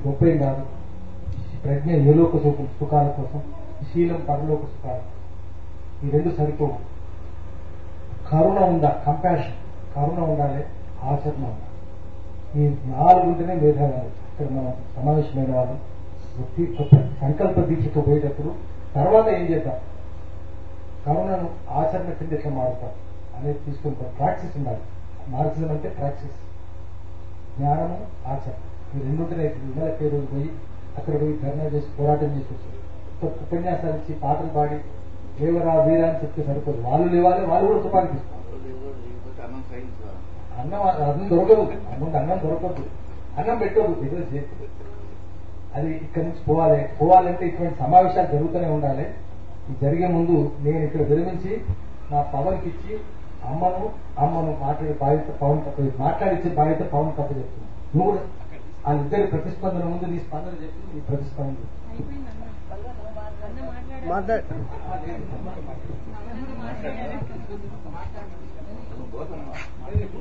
గొప్పేం కాదు ప్రజ్ఞ ఏలోక సుఖ సుఖాల కోసం శీలం పరలోక సుఖాలు ఈ రెండు సరిపోవు కరుణ ఉందా కంపాషన్ కరుణ ఉండాలి ఆచరణ ఉండాలి ఈ నాలుగు ఉంటేనే మేధావాలి ఇక్కడ మనం సమావేశమైన వాళ్ళు వృత్తి కొత్త సంకల్ప దీక్షతో పోయేటప్పుడు తర్వాత ఏం చేద్దాం కరుణను ఆచరణ కింద ఎట్లా మారుతాం అనేది తీసుకుంటాం ప్రాక్టీస్ ఉండాలి మార్క్సిజం అంటే ప్రాక్టీస్ జ్ఞానము ఆచరణ ఈ రెండు ఉంటేనే ఇవాళ పేరు పోయి అక్కడ పోయి ధర్నా చేసి పోరాటం చేసి వచ్చారు కొత్త ఉపన్యాసాలు ఇచ్చి పాటలు పాడి లేవరా వీరా అని చెప్తే సరిపోదు వాళ్ళు లేవాలి వాళ్ళు కూడా తుపాకి తీసుకోవాలి అన్నం సహించాలి అన్నం అన్నం దొరకదు అన్నం అన్నం దొరకదు అన్నం పెట్టదు ఏదో చేతి అది ఇక్కడి నుంచి పోవాలి పోవాలంటే ఇటువంటి సమావేశాలు జరుగుతూనే ఉండాలి ఇది జరిగే ముందు నేను ఇక్కడ విరమించి నా పవన్కి ఇచ్చి అమ్మను అమ్మను మాట్లాడే బాధ్యత పవన్ తప్ప మాట్లాడించే బాధ్యత పవన్ తప్ప చెప్తున్నాను నువ్వు కూడా వాళ్ళిద్దరి ప్రతిస్పందన ముందు నీ స్పందన చెప్పి నీ ప్రతిస్పందన చెప్పు. అయిపోయింది అన్న. అన్న మాట్లాడారు. మాట్లాడ అన్న మాట్లాడారు. నువ్వు పోతున్నావా?